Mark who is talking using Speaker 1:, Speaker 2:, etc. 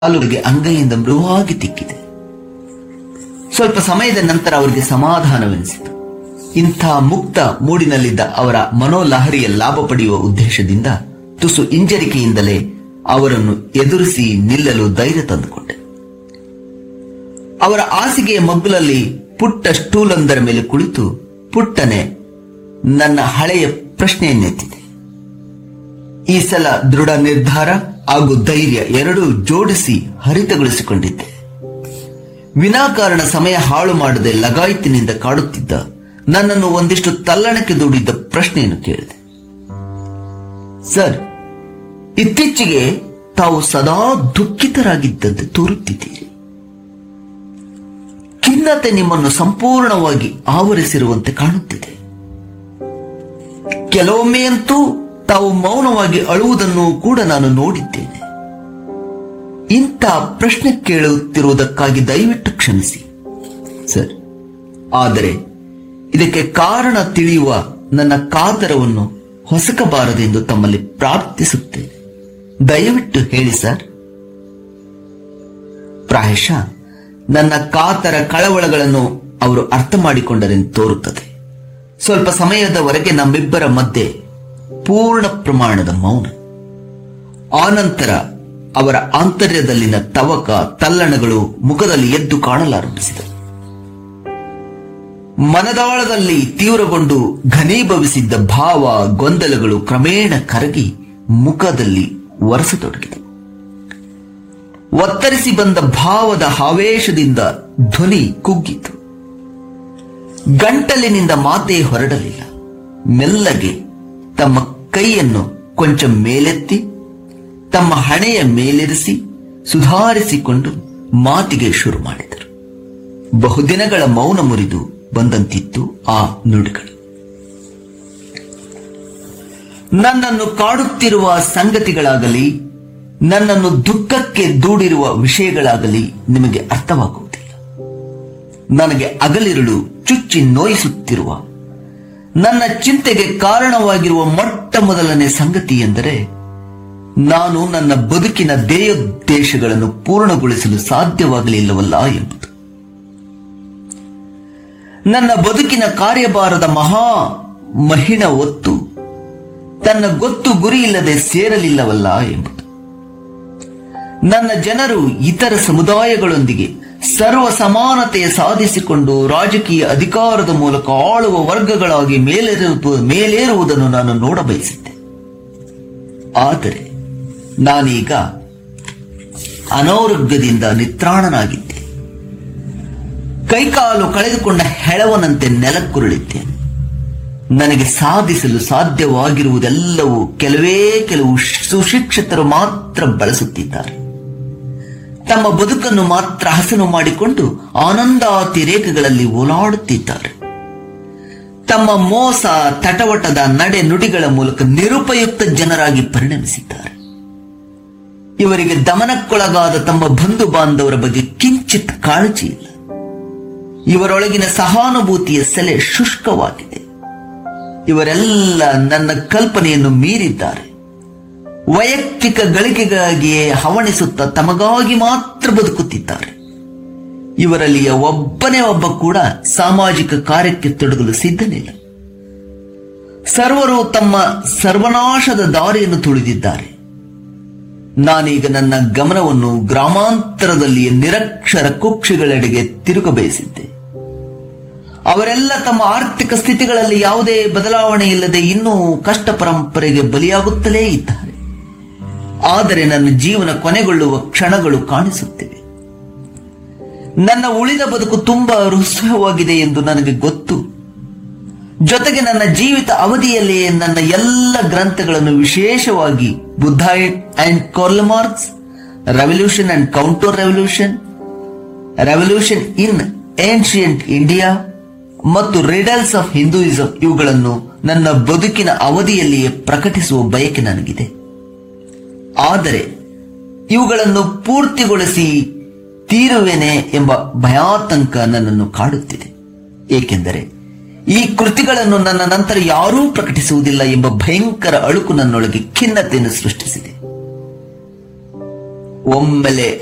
Speaker 1: ಕಾಲುಗಳಿಗೆ ಅಂಗೈಯಿಂದ ಮೃದುವಾಗಿ ತಿಕ್ಕಿದೆ ಸ್ವಲ್ಪ ಸಮಯದ ನಂತರ ಅವರಿಗೆ ಸಮಾಧಾನವೆನಿಸಿತು ಇಂಥ ಮುಕ್ತ ಮೂಡಿನಲ್ಲಿದ್ದ ಅವರ ಮನೋಲಹರಿಯ ಲಾಭ ಪಡೆಯುವ ಉದ್ದೇಶದಿಂದ ತುಸು ಹಿಂಜರಿಕೆಯಿಂದಲೇ ಅವರನ್ನು ಎದುರಿಸಿ ನಿಲ್ಲಲು ಧೈರ್ಯ ತಂದುಕೊಂಡೆ ಅವರ ಹಾಸಿಗೆಯ ಮಗ್ಗುಲಲ್ಲಿ ಪುಟ್ಟ ಸ್ಟೂಲೊಂದರ ಮೇಲೆ ಕುಳಿತು ಪುಟ್ಟನೆ ನನ್ನ ಹಳೆಯ ಪ್ರಶ್ನೆಯನ್ನೆತ್ತಿದೆ ಈ ಸಲ ದೃಢ ನಿರ್ಧಾರ ಹಾಗೂ ಧೈರ್ಯ ಎರಡೂ ಜೋಡಿಸಿ ಹರಿತಗೊಳಿಸಿಕೊಂಡಿದ್ದೆ ವಿನಾಕಾರಣ ಸಮಯ ಹಾಳು ಮಾಡದೆ ಲಗಾಯತಿನಿಂದ ಕಾಡುತ್ತಿದ್ದ ನನ್ನನ್ನು ಒಂದಿಷ್ಟು ತಲ್ಲಣಕ್ಕೆ ದೂಡಿದ್ದ ಪ್ರಶ್ನೆಯನ್ನು ಕೇಳಿದೆ ಸರ್ ಇತ್ತೀಚೆಗೆ ತಾವು ಸದಾ ದುಃಖಿತರಾಗಿದ್ದಂತೆ ತೋರುತ್ತಿದ್ದೀರಿ ಖಿನ್ನತೆ ನಿಮ್ಮನ್ನು ಸಂಪೂರ್ಣವಾಗಿ ಆವರಿಸಿರುವಂತೆ ಕಾಣುತ್ತಿದೆ ಕೆಲವೊಮ್ಮೆ ಅಂತೂ ತಾವು ಮೌನವಾಗಿ ಅಳುವುದನ್ನು ಕೂಡ ನಾನು ನೋಡಿದ್ದೇನೆ ಇಂಥ ಪ್ರಶ್ನೆ ಕೇಳುತ್ತಿರುವುದಕ್ಕಾಗಿ ದಯವಿಟ್ಟು ಕ್ಷಮಿಸಿ ಸರ್ ಆದರೆ ಇದಕ್ಕೆ ಕಾರಣ ತಿಳಿಯುವ ನನ್ನ ಕಾತರವನ್ನು ಹೊಸಕಬಾರದೆಂದು ತಮ್ಮಲ್ಲಿ ಪ್ರಾರ್ಥಿಸುತ್ತೇನೆ ದಯವಿಟ್ಟು ಹೇಳಿ ಸರ್ ಪ್ರಾಯಶಃ ನನ್ನ ಕಾತರ ಕಳವಳಗಳನ್ನು ಅವರು ಅರ್ಥ ಮಾಡಿಕೊಂಡರೆಂದು ತೋರುತ್ತದೆ ಸ್ವಲ್ಪ ಸಮಯದವರೆಗೆ ನಮ್ಮಿಬ್ಬರ ಮಧ್ಯೆ ಪೂರ್ಣ ಪ್ರಮಾಣದ ಮೌನ ಆನಂತರ ಅವರ ಆಂತರ್ಯದಲ್ಲಿನ ತವಕ ತಲ್ಲಣಗಳು ಮುಖದಲ್ಲಿ ಎದ್ದು ಕಾಣಲಾರಂಭಿಸಿದವು ಮನದಾಳದಲ್ಲಿ ತೀವ್ರಗೊಂಡು ಘನೀಭವಿಸಿದ್ದ ಭಾವ ಗೊಂದಲಗಳು ಕ್ರಮೇಣ ಕರಗಿ ಮುಖದಲ್ಲಿ ಒರೆಸತೊಡಗಿದವು ಒತ್ತರಿಸಿ ಬಂದ ಭಾವದ ಆವೇಶದಿಂದ ಧ್ವನಿ ಕುಗ್ಗಿತು ಗಂಟಲಿನಿಂದ ಮಾತೇ ಹೊರಡಲಿಲ್ಲ ಮೆಲ್ಲಗೆ ತಮ್ಮ ಕೈಯನ್ನು ಕೊಂಚ ಮೇಲೆತ್ತಿ ತಮ್ಮ ಹಣೆಯ ಮೇಲಿರಿಸಿ ಸುಧಾರಿಸಿಕೊಂಡು ಮಾತಿಗೆ ಶುರು ಮಾಡಿದರು ಬಹುದಿನಗಳ ಮೌನ ಮುರಿದು ಬಂದಂತಿತ್ತು ಆ ನುಡಿಗಳು ನನ್ನನ್ನು ಕಾಡುತ್ತಿರುವ ಸಂಗತಿಗಳಾಗಲಿ ನನ್ನನ್ನು ದುಃಖಕ್ಕೆ ದೂಡಿರುವ ವಿಷಯಗಳಾಗಲಿ ನಿಮಗೆ ಅರ್ಥವಾಗುವುದಿಲ್ಲ ನನಗೆ ಅಗಲಿರುಳು ಚುಚ್ಚಿ ನೋಯಿಸುತ್ತಿರುವ ನನ್ನ ಚಿಂತೆಗೆ ಕಾರಣವಾಗಿರುವ ಮೊಟ್ಟ ಮೊದಲನೇ ಸಂಗತಿ ಎಂದರೆ ನಾನು ನನ್ನ ಬದುಕಿನ ದೇಯೋದ್ದೇಶಗಳನ್ನು ಪೂರ್ಣಗೊಳಿಸಲು ಸಾಧ್ಯವಾಗಲಿಲ್ಲವಲ್ಲ ಎಂಬುದು ನನ್ನ ಬದುಕಿನ ಕಾರ್ಯಭಾರದ ಮಹಾ ಮಹಿಣ ಒತ್ತು ತನ್ನ ಗೊತ್ತು ಗುರಿ ಇಲ್ಲದೆ ಸೇರಲಿಲ್ಲವಲ್ಲ ಎಂಬುದು ನನ್ನ ಜನರು ಇತರ ಸಮುದಾಯಗಳೊಂದಿಗೆ ಸರ್ವ ಸಮಾನತೆಯ ಸಾಧಿಸಿಕೊಂಡು ರಾಜಕೀಯ ಅಧಿಕಾರದ ಮೂಲಕ ಆಳುವ ವರ್ಗಗಳಾಗಿ ಮೇಲೇರುವ ಮೇಲೇರುವುದನ್ನು ನಾನು ನೋಡಬಯಸಿದ್ದೆ ಆದರೆ ನಾನೀಗ ಅನಾರೋಗ್ಯದಿಂದ ನಿತ್ರಾಣನಾಗಿದ್ದೆ ಕೈಕಾಲು ಕಳೆದುಕೊಂಡ ಹೆಳವನಂತೆ ನೆಲಕ್ಕುರುಳಿದ್ದೇನೆ ನನಗೆ ಸಾಧಿಸಲು ಸಾಧ್ಯವಾಗಿರುವುದೆಲ್ಲವೂ ಕೆಲವೇ ಕೆಲವು ಸುಶಿಕ್ಷಿತರು ಮಾತ್ರ ಬಳಸುತ್ತಿದ್ದಾರೆ ತಮ್ಮ ಬದುಕನ್ನು ಮಾತ್ರ ಹಸನು ಮಾಡಿಕೊಂಡು ಆನಂದಾತಿರೇಕಗಳಲ್ಲಿ ಓಲಾಡುತ್ತಿದ್ದಾರೆ ತಮ್ಮ ಮೋಸ ತಟವಟದ ನಡೆ ನುಡಿಗಳ ಮೂಲಕ ನಿರುಪಯುಕ್ತ ಜನರಾಗಿ ಪರಿಣಮಿಸಿದ್ದಾರೆ ಇವರಿಗೆ ದಮನಕ್ಕೊಳಗಾದ ತಮ್ಮ ಬಂಧು ಬಾಂಧವರ ಬಗ್ಗೆ ಕಿಂಚಿತ್ ಕಾಳಜಿ ಇಲ್ಲ ಇವರೊಳಗಿನ ಸಹಾನುಭೂತಿಯ ಸೆಲೆ ಶುಷ್ಕವಾಗಿದೆ ಇವರೆಲ್ಲ ನನ್ನ ಕಲ್ಪನೆಯನ್ನು ಮೀರಿದ್ದಾರೆ ವೈಯಕ್ತಿಕ ಗಳಿಕೆಗಾಗಿಯೇ ಹವಣಿಸುತ್ತಾ ತಮಗಾಗಿ ಮಾತ್ರ ಬದುಕುತ್ತಿದ್ದಾರೆ ಇವರಲ್ಲಿಯ ಒಬ್ಬನೇ ಒಬ್ಬ ಕೂಡ ಸಾಮಾಜಿಕ ಕಾರ್ಯಕ್ಕೆ ತೊಡಗಲು ಸಿದ್ಧನಿಲ್ಲ ಸರ್ವರು ತಮ್ಮ ಸರ್ವನಾಶದ ದಾರಿಯನ್ನು ತುಳಿದಿದ್ದಾರೆ ನಾನೀಗ ನನ್ನ ಗಮನವನ್ನು ಗ್ರಾಮಾಂತರದಲ್ಲಿ ನಿರಕ್ಷರ ಕುಕ್ಷಿಗಳೆಡೆಗೆ ತಿರುಗಬಯಸಿದ್ದೆ ಅವರೆಲ್ಲ ತಮ್ಮ ಆರ್ಥಿಕ ಸ್ಥಿತಿಗಳಲ್ಲಿ ಯಾವುದೇ ಬದಲಾವಣೆ ಇಲ್ಲದೆ ಇನ್ನೂ ಕಷ್ಟ ಪರಂಪರೆಗೆ ಬಲಿಯಾಗುತ್ತಲೇ ಇದ್ದಾರೆ ಆದರೆ ನನ್ನ ಜೀವನ ಕೊನೆಗೊಳ್ಳುವ ಕ್ಷಣಗಳು ಕಾಣಿಸುತ್ತಿವೆ ನನ್ನ ಉಳಿದ ಬದುಕು ತುಂಬಾ ರುಸ್ವವಾಗಿದೆ ಎಂದು ನನಗೆ ಗೊತ್ತು ಜೊತೆಗೆ ನನ್ನ ಜೀವಿತ ಅವಧಿಯಲ್ಲಿಯೇ ನನ್ನ ಎಲ್ಲ ಗ್ರಂಥಗಳನ್ನು ವಿಶೇಷವಾಗಿ ಬುದ್ಧಾಯಿಟ್ and Karl Marx revolution and counter revolution revolution in ancient India ಮತ್ತು ರಿಡಲ್ಸ್ ಆಫ್ ಹಿಂದೂಯಿಸಂ ಇವುಗಳನ್ನು ನನ್ನ ಬದುಕಿನ ಅವಧಿಯಲ್ಲಿಯೇ ಪ್ರಕಟಿಸುವ ಬಯಕೆ ನನಗಿದೆ ಆದರೆ ಇವುಗಳನ್ನು ಪೂರ್ತಿಗೊಳಿಸಿ ತೀರುವೆನೆ ಎಂಬ ಭಯಾತಂಕ ನನ್ನನ್ನು ಕಾಡುತ್ತಿದೆ ಏಕೆಂದರೆ ಈ ಕೃತಿಗಳನ್ನು ನನ್ನ ನಂತರ ಯಾರೂ ಪ್ರಕಟಿಸುವುದಿಲ್ಲ ಎಂಬ ಭಯಂಕರ ಅಳುಕು ನನ್ನೊಳಗೆ ಖಿನ್ನತೆಯನ್ನು ಸೃಷ್ಟಿಸಿದೆ ಒಮ್ಮೆಲೆ